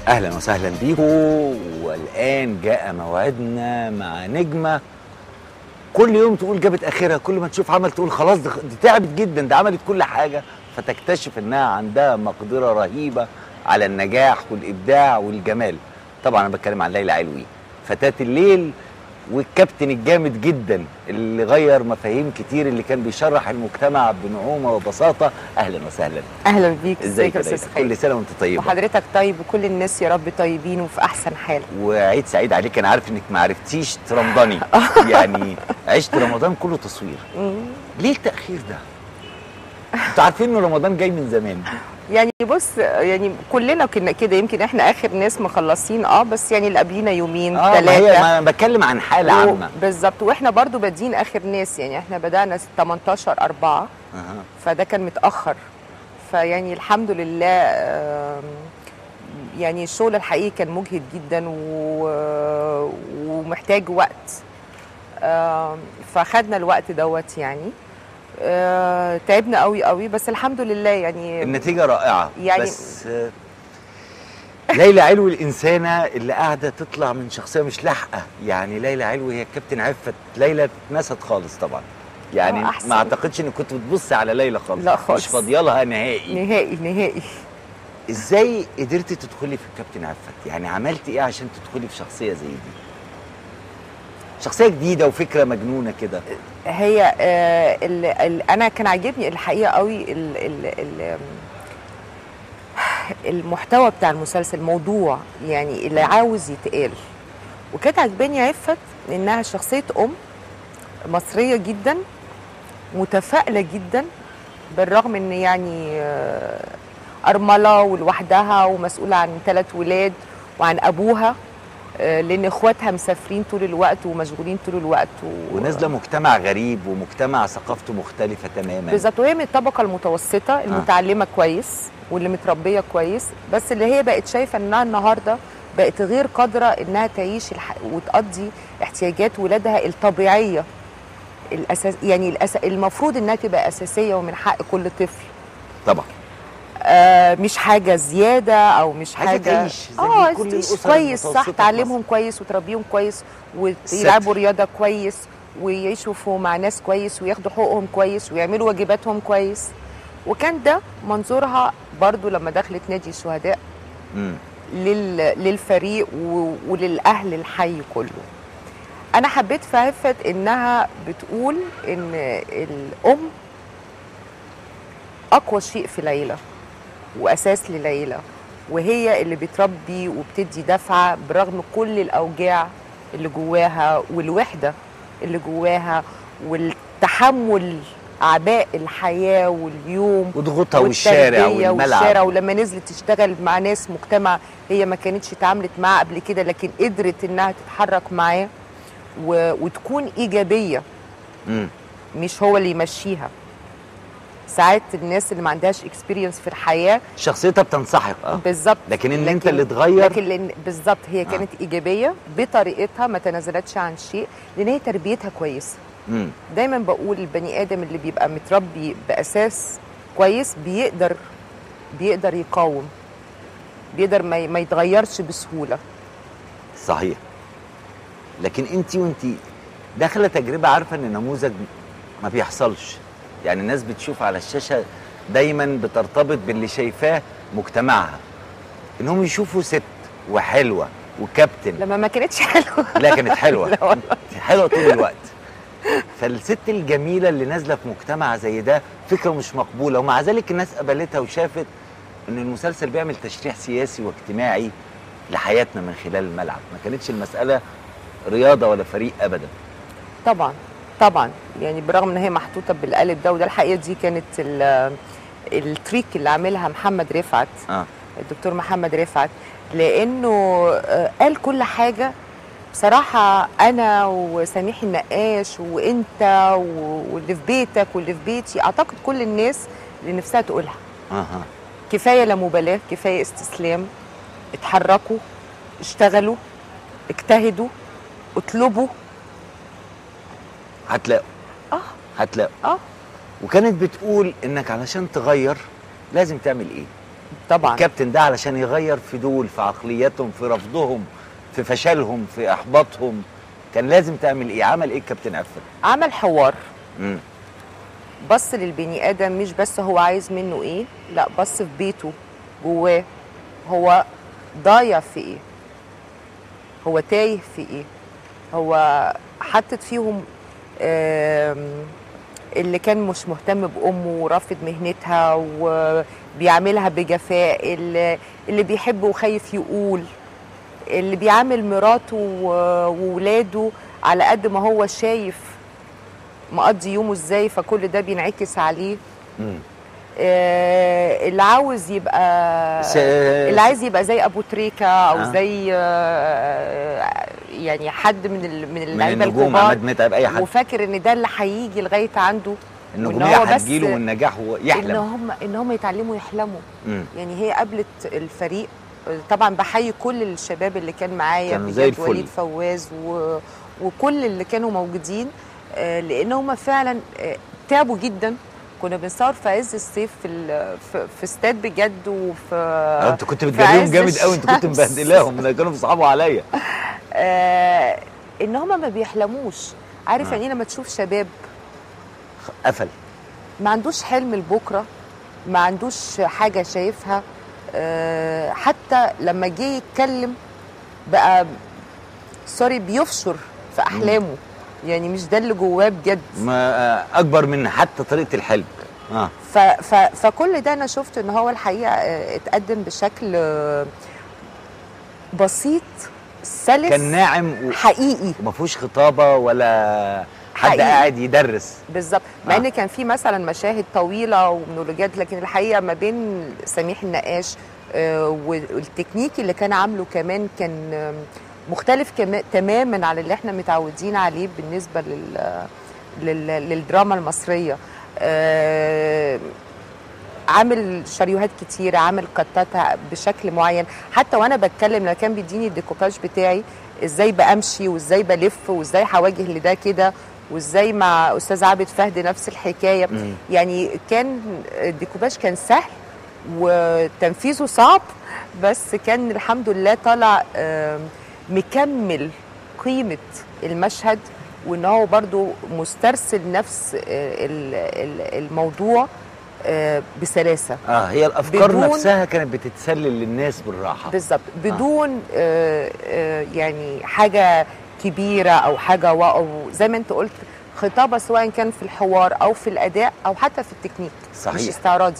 اهلا وسهلا بيكم والان جاء موعدنا مع نجمه كل يوم تقول جابت اخرها كل ما تشوف عمل تقول خلاص دي دي تعبت جدا ده عملت كل حاجه فتكتشف انها عندها مقدره رهيبه على النجاح والابداع والجمال طبعا انا بتكلم عن ليلى علوي فتاه الليل والكابتن الجامد جدا اللي غير مفاهيم كتير اللي كان بيشرح المجتمع بنعومه وبساطه اهلا وسهلا اهلا بيك ازيك يا يا ليلى استاذ كل خالد سنه وانت طيبه وحضرتك طيب وكل الناس يا رب طيبين وفي احسن حال وعيد سعيد عليك انا عارف انك ما عرفتيش رمضاني يعني عشت رمضان كله تصوير مم. ليه التاخير ده انتوا عارفين ان رمضان جاي من زمان يعني بص يعني كلنا كنا كده يمكن احنا اخر ناس مخلصين اه بس يعني اللي قبلينا يومين اه ما هي ثلاثه ما أنا بتكلم عن حاله عامه بالظبط واحنا برضو بادين اخر ناس يعني احنا بدانا 18 4 أها. فده كان متاخر فيعني الحمد لله آم، يعني الشغل الحقيقي كان مجهد جدا و- ومحتاج وقت آم، فخدنا الوقت دوت يعني آه، تعبنا قوي قوي بس الحمد لله يعني النتيجه رائعه يعني- بس آه، ليلى علوي الانسانه اللي قاعده تطلع من شخصيه مش لاحقه يعني ليلى علوي هي الكابتن عفت ليلى اتنست خالص طبعا يعني آه، أحسن. ما اعتقدش انك كنت بتبصي على ليلى خالص لا خالص. مش فاضيه لها نهائي نهائي نهائي ازاي قدرتي تدخلي في الكابتن عفت يعني عملتي ايه عشان تدخلي في شخصيه زي دي شخصيه جديده وفكره مجنونه كده هي آه ال ال انا كان عاجبني الحقيقه قوي ال ال ال المحتوى بتاع المسلسل الموضوع يعني اللي عاوز يتقال وكانت عجباني عفت انها شخصيه ام مصريه جدا متفائله جدا بالرغم ان يعني آه، ارمله ولوحدها ومسؤوله عن ثلاث ولاد وعن ابوها آه، لان اخواتها مسافرين طول الوقت ومشغولين طول الوقت و... ونازله مجتمع غريب ومجتمع ثقافته مختلفه تماما بالظبط وهي من الطبقه المتوسطه المتعلمه كويس واللي متربيه كويس بس اللي هي بقت شايفه انها النهارده بقت غير قادره انها تعيش الح... وتقضي احتياجات ولادها الطبيعيه الأساس يعني الأس... المفروض انها تبقى اساسيه ومن حق كل طفل طبعا آه مش حاجه زياده او مش عايزة حاجه تعيش زي اه كل تعيش الأسر كويس صح المتوسطة في تعلمهم مصر. كويس وتربيهم كويس ويلعبوا رياضه كويس ويعيشوا في- مع ناس كويس وياخدوا حقوقهم كويس ويعملوا واجباتهم كويس وكان ده منظورها برضو لما دخلت نادي الشهداء امم لل... للفريق و... وللاهل الحي كله انا حبيت في عفت انها بتقول ان الام اقوى شيء في ليلى واساس لليلى وهي اللي بتربي وبتدي دفعه برغم كل الاوجاع اللي جواها والوحده اللي جواها والتحمل اعباء الحياه واليوم وضغوطها والشارع والتربية والملعب والشارع ولما نزلت تشتغل مع ناس مجتمع هي ما كانتش اتعاملت معاه قبل كده لكن قدرت انها تتحرك معاه و... وتكون ايجابيه امم مش هو اللي يمشيها ساعات الناس اللي ما عندهاش اكسبيرينس في الحياه شخصيتها بتنسحق اه بالظبط لكن ان انت اللي تغير لكن لأن بالظبط هي كانت ايجابيه بطريقتها ما تنازلتش عن شيء لان هي تربيتها كويسه امم دايما بقول البني ادم اللي بيبقى متربي باساس كويس بيقدر بيقدر يقاوم بيقدر ما ي- ما يتغيرش بسهوله صحيح لكن انت وانت داخله تجربه عارفه ان نموذج ما بيحصلش يعني الناس بتشوف على الشاشه دايما بترتبط باللي شايفاه مجتمعها انهم يشوفوا ست وحلوه وكابتن لما ما كانتش حلوه لا كانت حلوه لا والله. حلوه طول الوقت فالست الجميله اللي نازله في مجتمع زي ده فكره مش مقبوله ومع ذلك الناس قبلتها وشافت ان المسلسل بيعمل تشريح سياسي واجتماعي لحياتنا من خلال الملعب ما كانتش المساله رياضه ولا فريق ابدا طبعا طبعا يعني برغم ان هي محطوطه بالقالب ده وده الحقيقه دي كانت ال- التريك اللي عاملها محمد رفعت اه الدكتور محمد رفعت لانه آه، قال كل حاجه بصراحه انا وسميح النقاش وانت و- واللي في بيتك واللي في بيتي اعتقد كل الناس اللي نفسها تقولها اها كفايه لا مبالاه كفايه استسلام اتحركوا اشتغلوا اجتهدوا اطلبوا هتلاقوا اه هتلاقوا اه وكانت بتقول انك علشان تغير لازم تعمل ايه طبعا الكابتن ده علشان يغير في دول في عقلياتهم في رفضهم في فشلهم في احباطهم كان لازم تعمل ايه عمل ايه الكابتن عفت عمل حوار مم. بص للبني ادم مش بس هو عايز منه ايه لا بص في بيته جواه هو ضايع في ايه هو تايه في ايه هو حطت فيهم آم، اللي كان مش مهتم بامه ورافض مهنتها وبيعملها بجفاء اللي, اللي بيحب وخايف يقول اللي بيعامل مراته و- وولاده على قد ما هو شايف مقضي يومه ازاي فكل ده بينعكس عليه مم. آه، اللي عاوز يبقى س- اللي عايز يبقى زي ابو تريكه او آه. زي آه، يعني حد من ال- من من اللعيبه النجوم الكبار عماد متعب اي حد وفاكر ان ده اللي هيجي لغايه عنده النجوميه هو بس- هتجيله والنجاح هو ان يحلم هم ان هم يتعلموا يحلموا مم. يعني هي قابلت الفريق طبعا بحيي كل الشباب اللي كان معايا كانوا زي بجد الفل. وليد فواز و... وكل اللي كانوا موجودين آه، لان هم فعلا آه، تعبوا جدا كنا بنصور في عز الصيف في ال... في, في استاد بجد وفي آه، انت كنت في بتجريهم عز جامد قوي انت كنت الشمس. مبهدلاهم ده كانوا بيصعبوا عليا آه ان هم ما بيحلموش عارف آه. يعني إيه لما تشوف شباب قفل ما عندوش حلم لبكره ما عندوش حاجه شايفها آه، حتى لما جه يتكلم بقى سوري بيفشر في احلامه يعني مش ده اللي جواه بجد ما آه، اكبر من حتى طريقه الحلم اه ف ف فكل ده انا شفت ان هو الحقيقه آه، اتقدم بشكل آه، بسيط سلس كان ناعم و- حقيقي وما فيهوش خطابه ولا حد حقيقي. قاعد يدرس بالظبط مع آه. ان كان في مثلا مشاهد طويله ومونولوجات لكن الحقيقه ما بين سميح النقاش آه، والتكنيك اللي كان عامله كمان كان آم، مختلف كما تماما على اللي احنا متعودين عليه بالنسبه لل لل للدراما المصريه آه، عامل شريوهات كتيرة عامل قطاتها بشكل معين حتى وانا بتكلم لما كان بيديني الديكوباج بتاعي ازاي بامشي وازاي بلف وازاي هواجه لده كده وازاي مع استاذ عابد فهد نفس الحكايه مم. يعني كان الديكوباج كان سهل وتنفيذه صعب بس كان الحمد لله طالع آم، مكمل قيمه المشهد وان هو برضو مسترسل نفس آه، ال- ال- الموضوع آه، بسلاسه اه هي الافكار بدون- نفسها كانت بتتسلل للناس بالراحه بالظبط بدون آه. آه يعني حاجه كبيره او حاجه واو زي ما انت قلت خطابه سواء كان في الحوار او في الاداء او حتى في التكنيك صحيح. مش استعراضي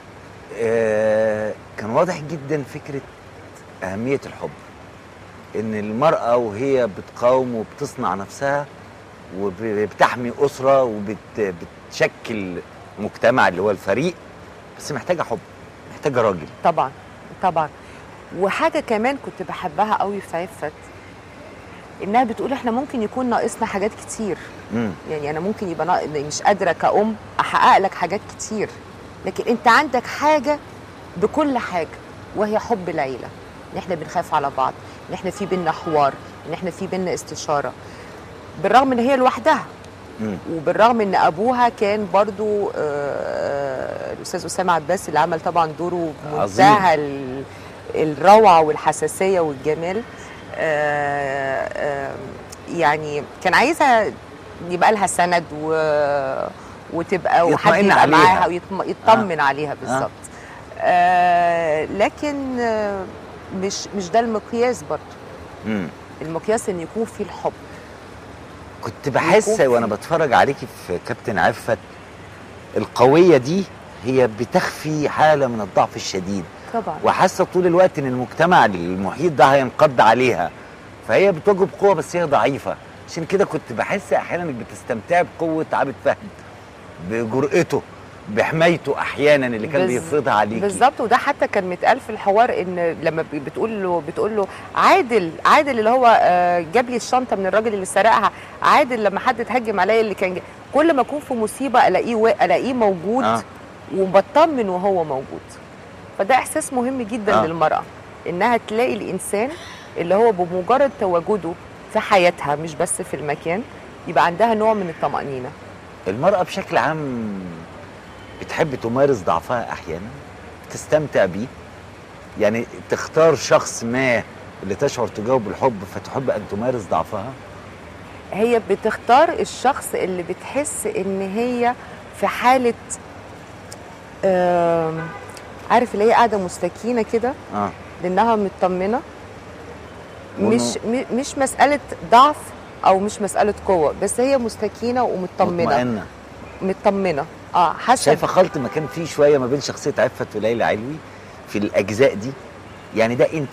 آه كان واضح جدا فكره اهميه الحب ان المراه وهي بتقاوم وبتصنع نفسها وبتحمي اسره وبتشكل مجتمع اللي هو الفريق بس محتاجه حب محتاجه راجل طبعا طبعا وحاجه كمان كنت بحبها قوي في عفت انها بتقول احنا ممكن يكون ناقصنا حاجات كتير مم. يعني انا ممكن يبقى ناق- مش قادره كأم احقق لك حاجات كتير لكن انت عندك حاجه بكل حاجه وهي حب العيله ان احنا بنخاف على بعض ان احنا في بينا حوار ان احنا في بينا استشاره بالرغم ان هي لوحدها مم. وبالرغم ان ابوها كان برضو آه، الاستاذ اسامه عباس اللي عمل طبعا دوره بمنتهى ال- الروعه والحساسيه والجمال آه، آه، يعني كان عايزها يبقى لها سند و وتبقى وحد يطمئن يبقى عليها. معاها ويطمن عليها بالظبط آه لكن آه مش مش ده المقياس برضو مم. المقياس ان يكون في الحب كنت بحس يكون وانا في- بتفرج عليكي في كابتن عفت القويه دي هي بتخفي حاله من الضعف الشديد طبعا وحاسه طول الوقت ان المجتمع المحيط ده هينقض عليها فهي بتواجه بقوه بس هي ضعيفه عشان كده كنت بحس احيانا انك بتستمتعي بقوه عابد فهد بجرأته بحمايته احيانا اللي كان بز- بيفرضها عليكي بالظبط وده حتى كان متقال في الحوار ان لما ب- بتقول له بتقول له عادل عادل اللي هو آه، جاب لي الشنطه من الراجل اللي سرقها عادل لما حد اتهجم عليا اللي كان جا- كل ما اكون في مصيبه الاقيه وا- الاقيه موجود آه. آه. وبطمن وهو موجود فده احساس مهم جدا آه. آه. للمراه انها تلاقي الانسان اللي هو بمجرد تواجده في حياتها مش بس في المكان يبقى عندها نوع من الطمانينه المرأة بشكل عام بتحب تمارس ضعفها أحيانا تستمتع بيه يعني تختار شخص ما اللي تشعر تجاوب بالحب فتحب ان تمارس ضعفها هي بتختار الشخص اللي بتحس ان هي في حاله آم، عارف اللي هي قاعده مستكينه كده اه لانها مطمنه وإنه- مش م- مش مساله ضعف او مش مساله قوه بس هي مستكينه ومطمنه مطمئنه مطمنه اه حاسه شايفه خلط ما كان فيه شويه ما بين شخصيه عفت وليلى علوي في الاجزاء دي يعني ده انت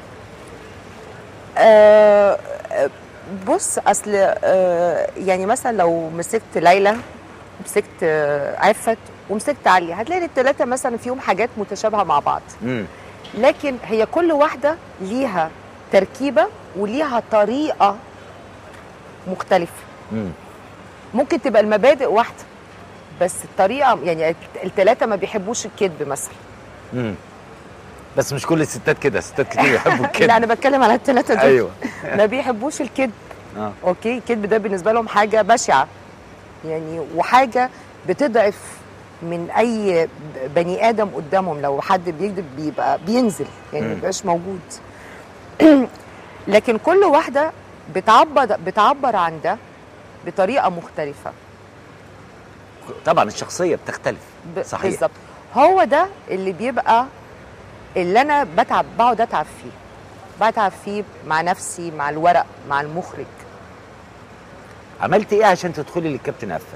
آه آه، بص اصل آه يعني مثلا لو مسكت ليلى مسكت آه عفت ومسكت علي هتلاقي الثلاثه مثلا فيهم حاجات متشابهه مع بعض امم لكن هي كل واحده ليها تركيبه وليها طريقه مختلفه امم ممكن تبقى المبادئ واحده بس الطريقه يعني الثلاثه ما بيحبوش الكذب مثلا امم بس مش كل الستات كده ستات كتير يحبوا لا الكذب انا بتكلم على الثلاثه دول ايوه ما بيحبوش الكذب اه اوكي الكذب ده بالنسبه لهم حاجه بشعه يعني وحاجه بتضعف من اي ب- بني ادم قدامهم لو حد بيكذب بيبقى بينزل يعني ما مم. بيبقاش موجود لكن كل واحده بتعبر بتعبر عن ده بطريقه مختلفه طبعا الشخصيه بتختلف ب- صحيح. بالظبط هو ده اللي بيبقى اللي انا بتعب بقعد اتعب فيه بتعب فيه مع نفسي مع الورق مع المخرج عملت ايه عشان تدخلي للكابتن عفت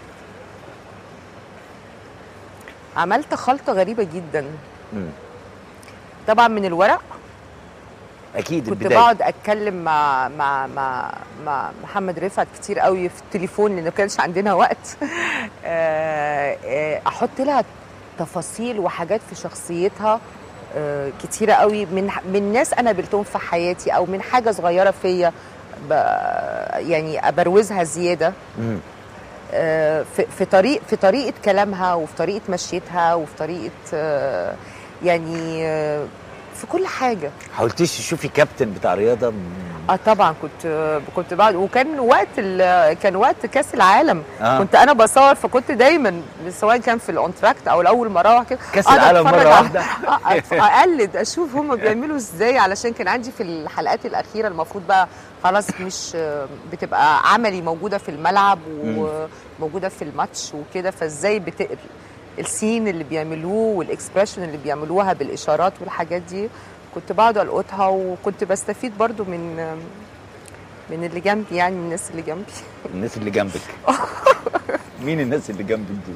عملت خلطه غريبه جدا امم طبعا من الورق اكيد كنت البدايه بقعد اتكلم مع مع مع مع محمد رفعت كتير قوي في التليفون لان ما كانش عندنا وقت آه، آه، احط لها تفاصيل وحاجات في شخصيتها آه، كتيره قوي من من ناس انا قابلتهم في حياتي او من حاجه صغيره فيا ب- يعني ابروزها زياده مم. آه، في في طريق في طريقه كلامها وفي طريقه مشيتها وفي طريقه آه، يعني آه، في كل حاجه حاولتيش تشوفي كابتن بتاع رياضه اه طبعا كنت كنت بعد وكان وقت ال- كان وقت كاس العالم آه. آه. كنت انا بصور فكنت دايما سواء كان في الاونتراكت او الاول ما اروح كده كاس أقعد العالم أتفرج مره على- واحده آه، أت- اقلد اشوف هم بيعملوا ازاي علشان كان عندي في الحلقات الاخيره المفروض بقى خلاص مش آه، بتبقى عملي موجوده في الملعب وموجوده في الماتش وكده فازاي بت... السين اللي بيعملوه والاكسبريشن اللي بيعملوها بالاشارات والحاجات دي كنت بقعد القطها وكنت بستفيد برضو من من اللي جنبي يعني من الناس اللي جنبي الناس اللي جنبك مين الناس اللي جنبك دول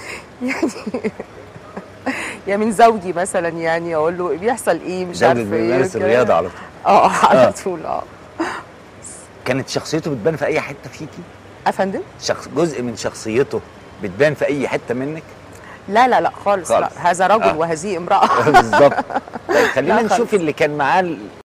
يعني من زوجي مثلا يعني اقول له بيحصل ايه مش زوجك عارفه ايه بيمارس كده. الرياضه على طول اه آه. على طول اه كانت شخصيته بتبان في اي حته فيكي افندم شخص جزء من شخصيته بتبان في اي حته منك لا لا لا خالص, خالص. لا هذا رجل آه. وهذه امراه بالظبط طيب خلينا لا خالص. نشوف اللي كان معاه